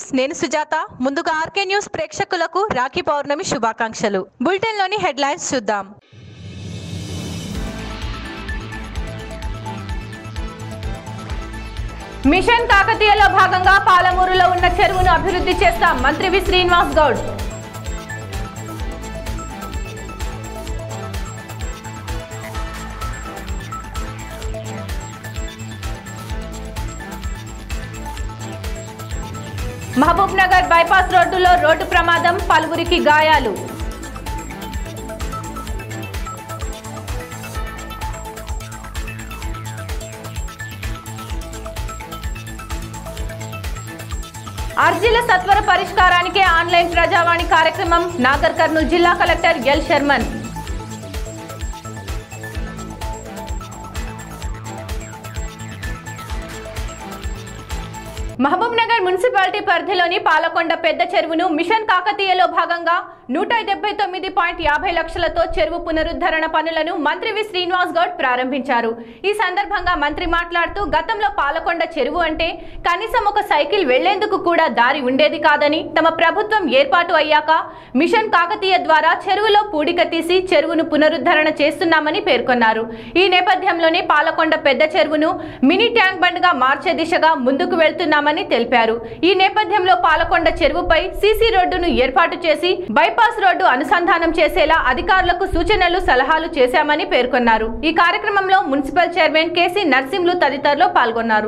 News నేను సుజాత ముందుగా RK news ప్రేక్షకులకు రాఖీ పౌర్ణమి శుభాకాంక్షలు బులెటిన్లోని హెడ్లైన్స్ చూద్దాం మిషన్ కాకతీయలో భాగంగా పాలమూరులో ఉన్న చెరువును అభివృద్ధి చేస్తాం మంత్రి V Srinivas Goud Mahabubnagar bypass రోడ్డులో రోడ్డు ప్రమాదం పలువురికి గాయాలు అర్జీల సత్వర పరిష్కారానికి ఆన్లైన్ ప్రజావాణి కార్యక్రమం నాగర్ కర్నూలు జిల్లా collector L Sharman Mahabubnagar municipality పరిధిలోని పాలకొండ పెద్ద చెరువును మిషన్ కాకతీయలో భాగంగా నూట డెబ్బై తొమ్మిది పాయింట్ యాభై లక్షలతో చెరువు పునరుద్ధరణ పనులను మంత్రి వి శ్రీనివాస్ గౌడ్ ప్రారంభించారు ఈ సందర్భంగా మంత్రి మాట్లాడుతూ గతంలో పాలకొండ చెరువు అంటే కనీసం ఒక సైకిల్ వెళ్లేందుకు కూడా దారి ఉండేది కాదని తమ ప్రభుత్వం ఏర్పాటు అయ్యాక మిషన్ కాకతీయ ద్వారా చెరువులో పూడిక తీసి చెరువును పునరుద్ధరణ చేస్తున్నామని పేర్కొన్నారు ఈ నేపథ్యంలోనే పాలకొండ పెద్ద చెరువును మినీ ట్యాంక్ బండ్గా మార్చే దిశగా ముందుకు వెళ్తున్నామని తెలిపారు ఈ నేపథ్యంలో పాలకొండ చెరువుపై సీసీ రోడ్డును ఏర్పాటు చేసి బైపాస్ రోడ్డు అనుసంధానం చేసేలా అధికారులకు సూచనలు సలహాలు చేశామని పేర్కొన్నారు ఈ కార్యక్రమంలో మున్సిపల్ చైర్మన్ కేసీ నర్సింహులు తదితరులు పాల్గొన్నారు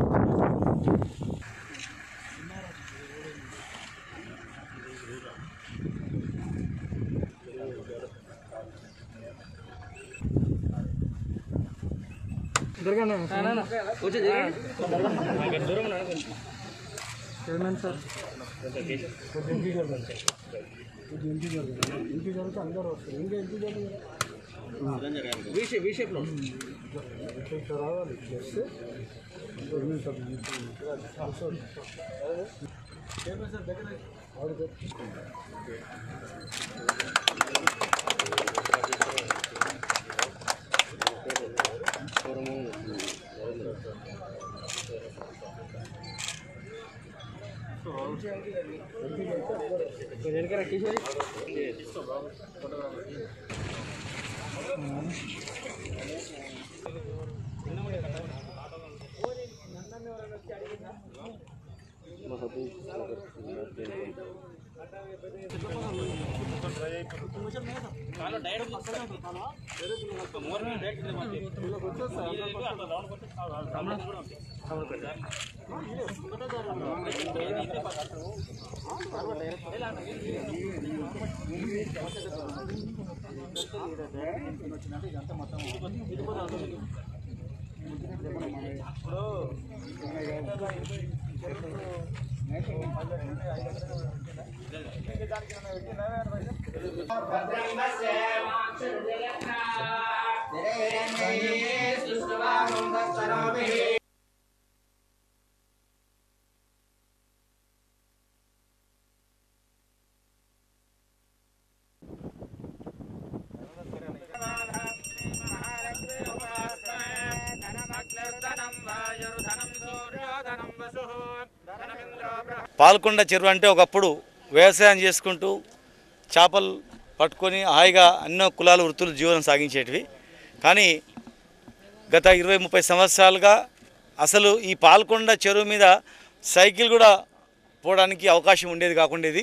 పాల్కొండ చెరువు అంటే ఒకప్పుడు వ్యవసాయం చేసుకుంటూ చేపలు పట్టుకొని హాయిగా అన్నో కులాల వృత్తులు జీవనం సాగించేటివి కానీ గత ఇరవై ముప్పై సంవత్సరాలుగా అసలు ఈ పాల్కొండ చెరువు మీద సైకిల్ కూడా పోవడానికి అవకాశం ఉండేది కాకుండేది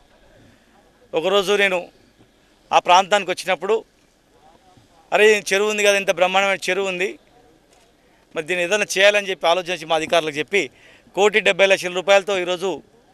ఒకరోజు నేను ఆ ప్రాంతానికి వచ్చినప్పుడు అరే చెరువు ఉంది కదా ఇంత బ్రహ్మాండమైన చెరువు ఉంది మరి దీన్ని ఏదైనా చేయాలని చెప్పి ఆలోచించి మా అధికారులకు చెప్పి కోటి డెబ్బై లక్షల రూపాయలతో ఈరోజు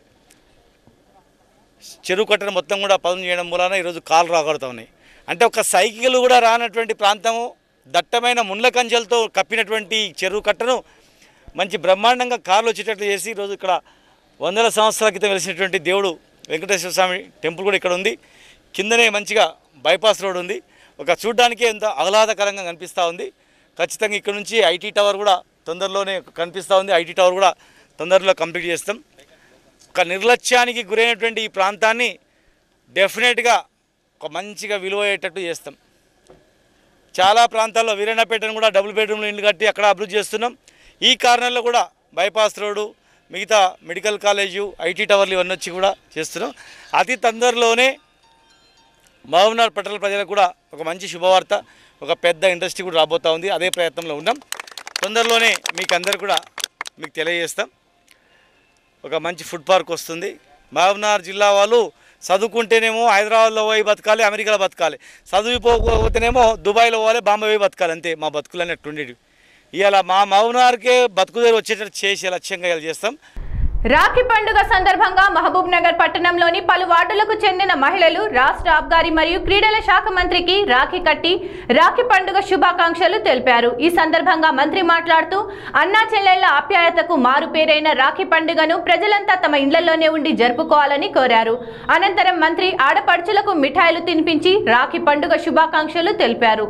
చెరువు కట్టడం మొత్తం కూడా పదం చేయడం మూలాన ఈరోజు కాలు రాగడుతూ ఉన్నాయి అంటే ఒక సైకిల్ కూడా రానటువంటి ప్రాంతము దట్టమైన ముండ్ల కంచెలతో కప్పినటువంటి ఈ చెరువు కట్టను మంచి బ్రహ్మాండంగా కార్లు వచ్చేటట్లు చేసి ఈరోజు ఇక్కడ వందల సంవత్సరాల క్రితం వెలిసినటువంటి దేవుడు వెంకటేశ్వర స్వామి టెంపుల్ కూడా ఇక్కడ ఉంది కిందనే మంచిగా బైపాస్ రోడ్ ఉంది ఒక చూడ్డానికే ఎంత ఆహ్లాదకరంగా కనిపిస్తూ ఉంది ఖచ్చితంగా ఇక్కడ నుంచి ఐటీ టవర్ కూడా తొందరలోనే కనిపిస్తూ ఉంది ఐటీ టవర్ కూడా తొందరలో కంప్లీట్ చేస్తాం ఒక నిర్లక్ష్యానికి గురైనటువంటి ఈ ప్రాంతాన్ని డెఫినెట్గా ఒక మంచిగా విలువ అయ్యేటట్టు చేస్తాం చాలా ప్రాంతాల్లో వీరన్నపేటను కూడా డబుల్ బెడ్రూమ్లు ఇల్లు కట్టి అక్కడ అభివృద్ధి చేస్తున్నాం ఈ కారణంలో కూడా బైపాస్ రోడ్డు మిగతా మెడికల్ కాలేజు ఐటీ టవర్లు ఇవన్నీ వచ్చి కూడా చేస్తున్నాం అతి తొందరలోనే మహబూబ్నగర్ పట్టణ ప్రజలకు కూడా ఒక మంచి శుభవార్త ఒక పెద్ద ఇండస్ట్రీ కూడా రాబోతా ఉంది అదే ప్రయత్నంలో ఉన్నాం తొందరలోనే మీకు అందరు కూడా మీకు తెలియజేస్తాం ఒక మంచి ఫుడ్ పార్క్ వస్తుంది మహబూబ్నగర్ జిల్లా వాళ్ళు చదువుకుంటేనేమో హైదరాబాద్లో పోయి బతకాలి అమెరికాలో బతకాలి చదువుకోకపోతేనేమో దుబాయ్లో పోవాలి బాంబే పోయి బతకాలి అంతే మా బతుకులు అన్నట్టు ఉండేవి ఇవాళ మా మహబూబ్నగర్కే బతుకు దగ్గర వచ్చేటట్టు చేసే లక్ష్యంగా ఇలా చేస్తాం రాఖీ పండుగ సందర్భంగా మహబూబ్ నగర్ పట్టణంలోని పలు వార్డులకు చెందిన మహిళలు రాష్ట్ర ఆబ్గారీ మరియు క్రీడల శాఖ మంత్రికి రాఖీ కట్టి రాఖీ పండుగ శుభాకాంక్షలు తెలిపారు ఈ సందర్భంగా మంత్రి మాట్లాడుతూ అన్నా చెల్లెళ్ల ఆప్యాయతకు మారు పేరైన రాఖీ పండుగను ప్రజలంతా తమ ఇళ్లలోనే ఉండి జరుపుకోవాలని కోరారు అనంతరం మంత్రి ఆడపడుచులకు మిఠాయిలు తినిపించి రాఖీ పండుగ శుభాకాంక్షలు తెలిపారు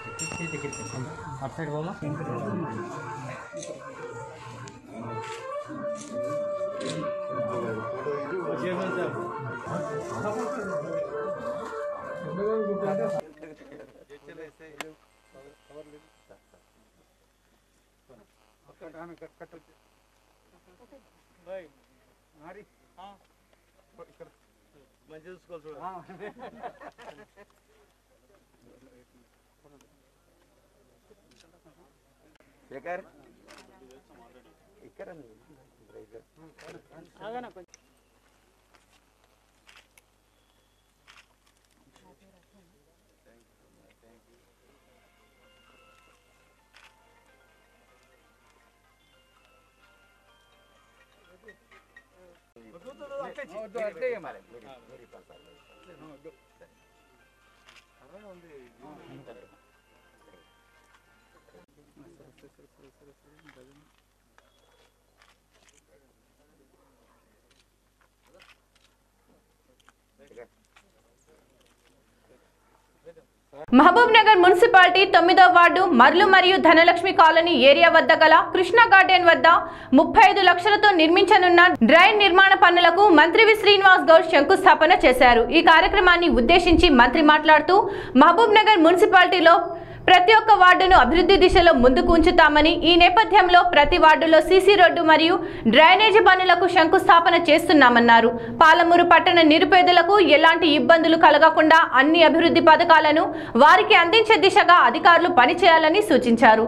మహబూబ్ నగర్ మున్సిపాలిటీ తొమ్మిదో వార్డు మర్లు మరియు ధనలక్ష్మి కాలనీ ఏరియా వద్ద గల కృష్ణ గార్డెన్ వద్ద ముప్పై ఐదు లక్షలతో నిర్మించనున్న డ్రైన్ నిర్మాణ పనులకు మంత్రి వి శ్రీనివాస్ గౌడ్ శంకుస్థాపన చేశారు ఈ కార్యక్రమాన్ని ఉద్దేశించి మంత్రి మాట్లాడుతూ మహబూబ్ నగర్ మున్సిపాలిటీలో ప్రతి ఒక్క వార్డును అభివృద్ధి దిశలో ముందుకు ఉంచుతామని ఈ నేపథ్యంలో ప్రతి వార్డులో సీసీ రోడ్డు మరియు డ్రైనేజీ పనులకు శంకుస్థాపన చేస్తున్నామన్నారు పాలమూరు పట్టణ నిరుపేదలకు ఎలాంటి ఇబ్బందులు కలగకుండా అన్ని అభివృద్ధి పథకాలను వారికి అందించే దిశగా అధికారులు పనిచేయాలని సూచించారు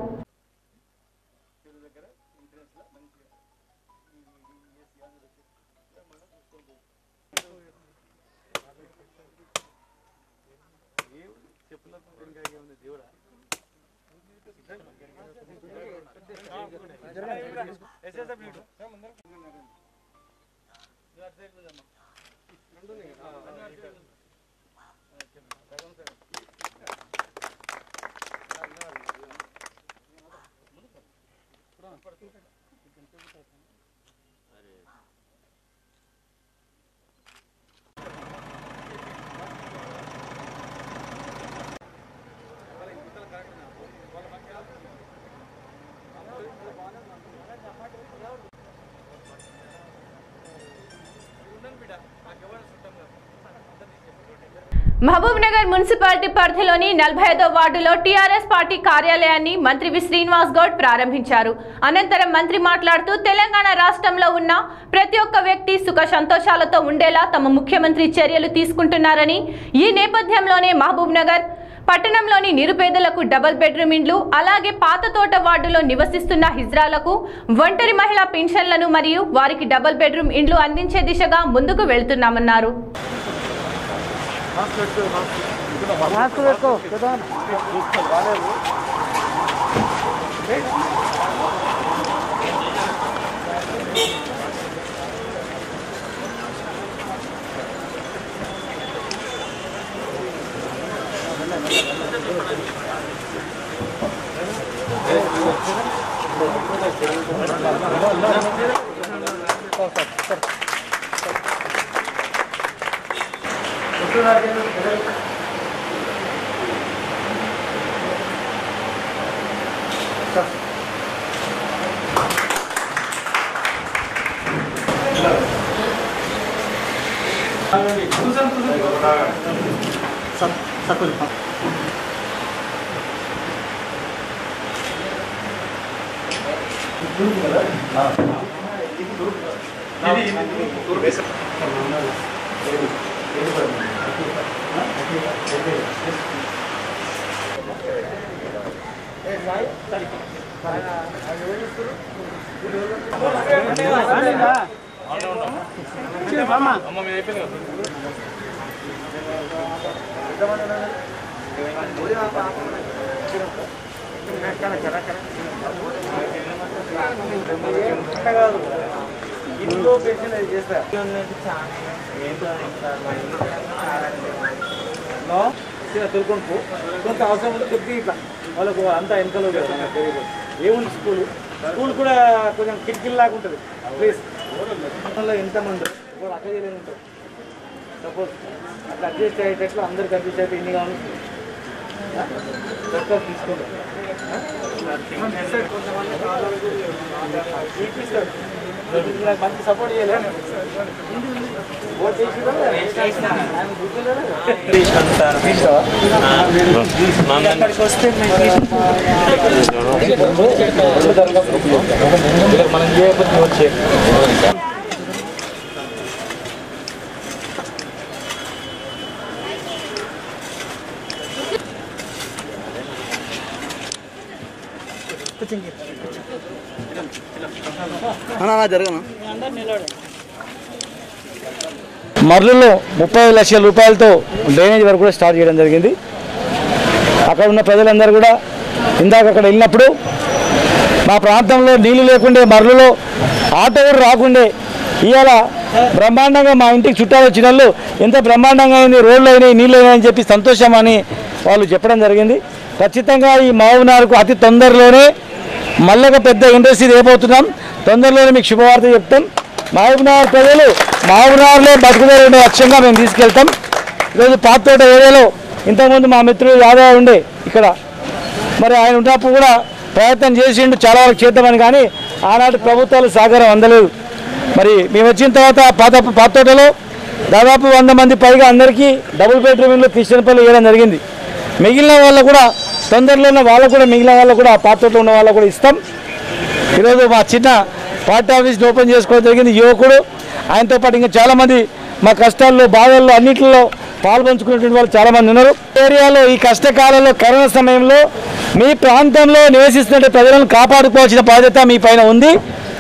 మహబూబ్ నగర్ మున్సిపాలిటీ పరిధిలోని నలభై ఐదో వార్డులో టీఆర్ఎస్ పార్టీ కార్యాలయాన్ని మంత్రి వి శ్రీనివాస్ గౌడ్ ప్రారంభించారు అనంతరం మంత్రి మాట్లాడుతూ తెలంగాణ రాష్ట్రంలో ఉన్న ప్రతి ఒక్క వ్యక్తి సుఖ సంతోషాలతో ఉండేలా తమ ముఖ్యమంత్రి చర్యలు తీసుకుంటున్నారని ఈ నేపథ్యంలోనే మహబూబ్ నగర్ పట్టణంలోని నిరుపేదలకు డబుల్ బెడ్రూమ్ ఇండ్లు అలాగే పాత తోట వార్డులో నివసిస్తున్న హిజ్రాలకు ఒంటరి మహిళా పెన్షన్లను మరియు వారికి డబుల్ బెడ్రూమ్ ఇండ్లు అందించే దిశగా ముందుకు వెళ్తున్నామన్నారు ఇంట్లో పెన్షన్ అది చేస్తా నో తొలుకొని పో కొంత అవసరం ఉంటే కొద్ది ఇట్లా వాళ్ళకు అంతా వెనకలో తెలియదు ఏముంది స్కూల్ స్కూల్ కూడా కొంచెం కిటికీలు లాగా ఉంటుంది ప్లీజ్ లో ఎంతమంది ఇప్పుడు అక్కడ చేయలేదు ఉంటారు సపోజ్ అట్లా అడ్జస్ట్ అయ్యేటట్లు అందరికి అడ్జస్ట్ అయితే ఇన్ని కావాలి దత్తత తీసుకోండి చూపిస్తాడు నాకు మంచి సపోర్ట్ చేయలేదు ఓట్ చేసిరా ఆయన గుర్తులేదా? అక్కడికి వస్తే మనం చేయకపోతే వచ్చే మర్రులో ముప్పై లక్షల రూపాయలతో డ్రైనేజ్ వర్క్ కూడా స్టార్ట్ చేయడం జరిగింది అక్కడ ఉన్న ప్రజలందరూ కూడా ఇందాక అక్కడ వెళ్ళినప్పుడు మా ప్రాంతంలో నీళ్లు లేకుండే మర్రులో ఆటో కూడా రాకుండే ఇవాళ బ్రహ్మాండంగా మా ఇంటికి చుట్టాలు వచ్చిన వాళ్ళు ఎంత బ్రహ్మాండంగా అయింది రోడ్లు అయినాయి నీళ్ళు అయినాయని చెప్పి సంతోషం అని వాళ్ళు చెప్పడం జరిగింది ఖచ్చితంగా ఈ మావునారుకు అతి తొందరలోనే మళ్ళొక పెద్ద ఇండస్ట్రీ రేపోతున్నాం తొందరలోనే మీకు శుభవార్త చెప్తాం మహబూబ్నగర్ ప్రజలు మహబూబ్నగర్లో బతుకుదేరు లక్ష్యంగా మేము తీసుకెళ్తాం ఈరోజు పాతోట ఏరియాలో ఇంతకుముందు మా మిత్రుడు యాదవ్ ఉండే ఇక్కడ మరి ఆయన ఉన్నప్పుడు కూడా ప్రయత్నం చేసిండు చాలా వరకు చేద్దామని కానీ ఆనాటి ప్రభుత్వాలు సహకారం అందలేదు మరి మేము వచ్చిన తర్వాత పాత పాతోటలో దాదాపు వంద మంది పైగా అందరికీ డబుల్ బెడ్రూమ్ ఇల్లు కిచెన్పల్లి వేయడం జరిగింది మిగిలిన వాళ్ళు కూడా తొందరలో ఉన్న వాళ్ళకు కూడా మిగిలిన వాళ్ళకు కూడా పాతోటలో ఉన్న వాళ్ళకు కూడా ఇస్తాం ఈరోజు మా చిన్న పార్టీ ఆఫీస్ని ఓపెన్ చేసుకోవడం జరిగింది యువకుడు ఆయనతో పాటు ఇంకా చాలామంది మా కష్టాల్లో బాధల్లో అన్నింటిలో పాల్పంచుకునేటువంటి వాళ్ళు చాలామంది ఉన్నారు ఏరియాలో ఈ కష్టకాలంలో కరోనా సమయంలో మీ ప్రాంతంలో నివసిస్తున్న ప్రజలను కాపాడుకోవాల్సిన బాధ్యత మీ పైన ఉంది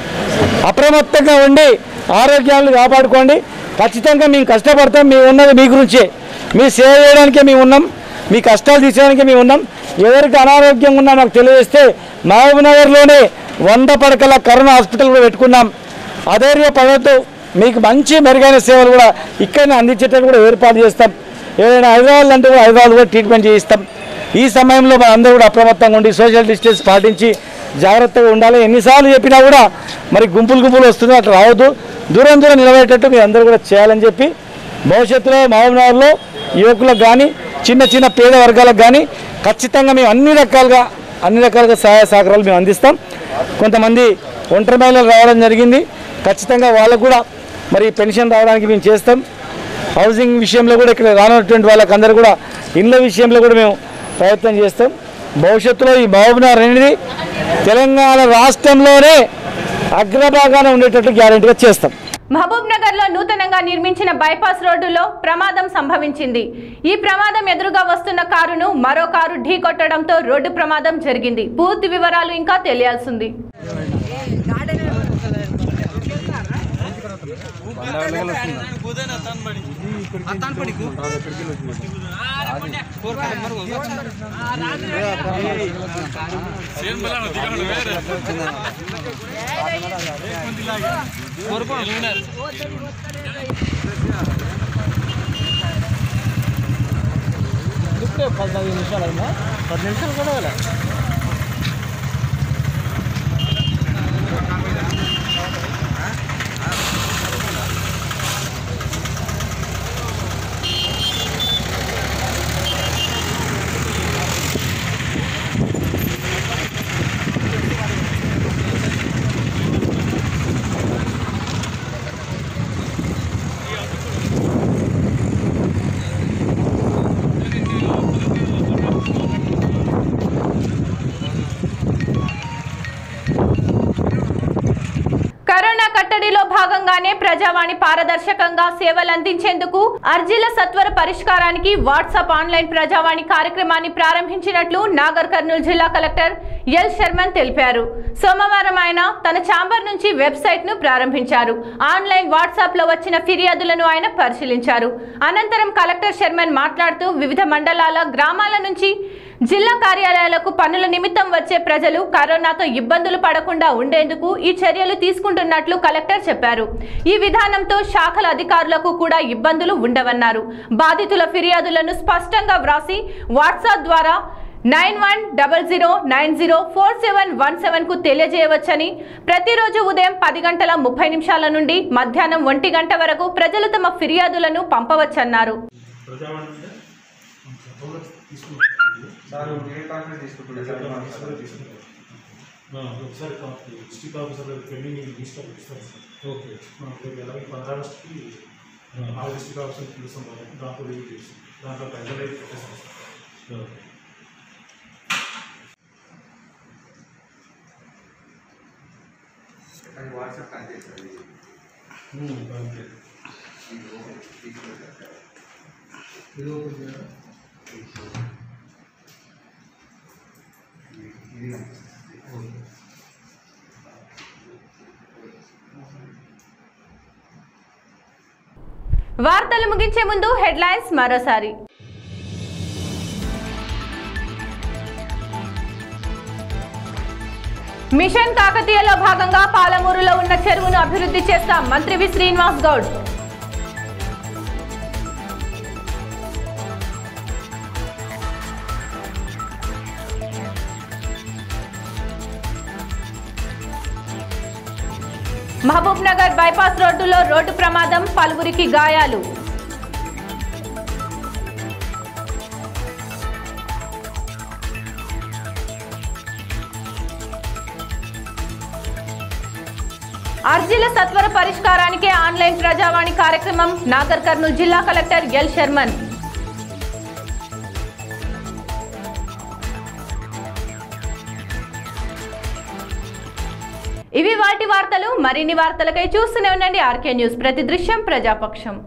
అప్రమత్తంగా ఉండి ఆరోగ్యాలను కాపాడుకోండి ఖచ్చితంగా మేము కష్టపడతాం మేము ఉన్నది మీ గురించే మీ సేవ చేయడానికే మేము ఉన్నాం మీ కష్టాలు తీర్చడానికే మేము ఉన్నాం ఎవరికి అనారోగ్యం ఉన్నా మాకు తెలియజేస్తే మహబూబ్నగర్లోనే వంద పడకల కరోనా హాస్పిటల్ కూడా పెట్టుకున్నాం అధైర్య పడద్దు మీకు మంచి మెరుగైన సేవలు కూడా ఇక్కడనే అందించేటట్టు కూడా ఏర్పాటు చేస్తాం ఏదైనా హైదరాబాద్ అంటే కూడా హైదరాబాద్ కూడా ట్రీట్మెంట్ చేయిస్తాం ఈ సమయంలో మన అందరూ కూడా అప్రమత్తంగా ఉండి సోషల్ డిస్టెన్స్ పాటించి జాగ్రత్తగా ఉండాలి ఎన్నిసార్లు చెప్పినా కూడా మరి గుంపులు గుంపులు వస్తుంది అట్లా రావద్దు దూరం దూరం నిలబడేటట్టు మీరు అందరూ కూడా చేయాలని చెప్పి భవిష్యత్తులో మహబూబ్నగర్లో యువకులకు కానీ చిన్న చిన్న పేద వర్గాలకు కానీ ఖచ్చితంగా మేము అన్ని రకాలుగా అన్ని రకాలుగా సహాయ సహకారాలు మేము అందిస్తాం కొంతమంది ఒంటరి మహిళలు రావడం జరిగింది ఖచ్చితంగా వాళ్ళకు కూడా మరి పెన్షన్ రావడానికి మేము చేస్తాం హౌసింగ్ విషయంలో కూడా ఇక్కడ రానటువంటి వాళ్ళకి అందరూ కూడా ఇళ్ళ విషయంలో కూడా మేము ప్రయత్నం చేస్తాం భవిష్యత్తులో ఈ మహబూబ్నగర్ అనేది తెలంగాణ రాష్ట్రంలోనే అగ్రభాగాన ఉండేటట్టు గ్యారెంటీగా చేస్తాం మహబూబ్ నగర్ లో నూతనంగా నిర్మించిన బైపాస్ రోడ్డులో ప్రమాదం సంభవించింది ఈ ప్రమాదం ఎదురుగా వస్తున్న కారును మరో కారు ఢీకొట్టడంతో రోడ్డు ప్రమాదం జరిగింది పూర్తి వివరాలు ఇంకా తెలియాల్సింది పద్నాలుగు నిమిషాలు అయిందా పది నిమిషాలు కూడా అవ్వలే. భాగంగానే ప్రజావాణి పారదర్శకంగా సేవలు అందించేందుకు అర్జీల సత్వర పరిష్కారానికి వాట్సాప్ ఆన్లైన్ ప్రజావాణి కార్యక్రమాన్ని ప్రారంభించినట్లు నాగర్ కర్నూలు జిల్లా కలెక్టర్ ఎల్ శర్మన్ తెలిపారు సోమవారం ఆయన తన ఛాంబర్ నుంచి వెబ్సైట్ ను ప్రారంభించారు ఆన్లైన్ వాట్సాప్ లో వచ్చిన ఫిర్యాదులను ఆయన పరిశీలించారు అనంతరం కలెక్టర్ శర్మన్ మాట్లాడుతూ వివిధ మండలాల గ్రామాల నుంచి జిల్లా కార్యాలయాలకు పనుల నిమిత్తం వచ్చే ప్రజలు కరోనాతో ఇబ్బందులు పడకుండా ఉండేందుకు ఈ చర్యలు తీసుకుంటున్నట్లు కలెక్టర్ చెప్పారు ఈ విధానంతో శాఖల అధికారులకు కూడా ఇబ్బందులు ఉండవన్నారు బాధితుల ఫిర్యాదులను స్పష్టంగా వ్రాసి వాట్సాప్ ద్వారా nine one double zero nine zero four seven one seven కు తెలియజేయవచ్చని ప్రతిరోజు ఉదయం పది గంటల ముప్పై నిమిషాల నుండి మధ్యాహ్నం ఒంటి గంట వరకు ప్రజలు తమ ఫిర్యాదులను పంపవచ్చన్నారు ప్రజావాణి అంటే సార్ ఏ కాన్ఫరెన్స్ తీసుకుంటున్నారు తీసుకుంటారు ఒకసారి district officer pending list of ఇస్తారు సార్ ఓకే రేపు ఎలాగే పదహారు ఆగస్టుకి ఆ డిస్ట్రిక్ట్ ఆఫీసర్ పిలుస్తాం కాబట్టి దాంట్లో రివ్యూ చేసి దాంట్లో ప్రజలు అయితే పెట్టేస్తాం సార్ ఓకే అది వాట్సాప్ అంతే సార్ ఇది అంతే ఇది ఓపెన్ తీసుకుంటారు సార్ ఇది ఓపెన్ చేయాలి ఇది- ఇది కనిపిస్తుంది. ఓకే వార్తలు ముగించే ముందు హెడ్లైన్స్ మరోసారి మిషన్ కాకతీయలో భాగంగా పాలమూరులో ఉన్న చెరువును అభివృద్ధి చేస్తాం మంత్రి V Srinivas Goud Mahabubnagar bypass రోడ్డులో రోడ్డు ప్రమాదం పలువురికి గాయాలు అర్జీల సత్వర పరిష్కారానికి ఆన్లైన్ ప్రజావాణి కార్యక్రమం నాగర్ కర్నూలు జిల్లా కలెక్టర్ ఎల్ శర్మన్ ఇవి వాటి వార్తలు మరిన్ని వార్తలకై చూస్తూనే ఉండండి ఆర్కే న్యూస్ ప్రతి దృశ్యం ప్రజాపక్షం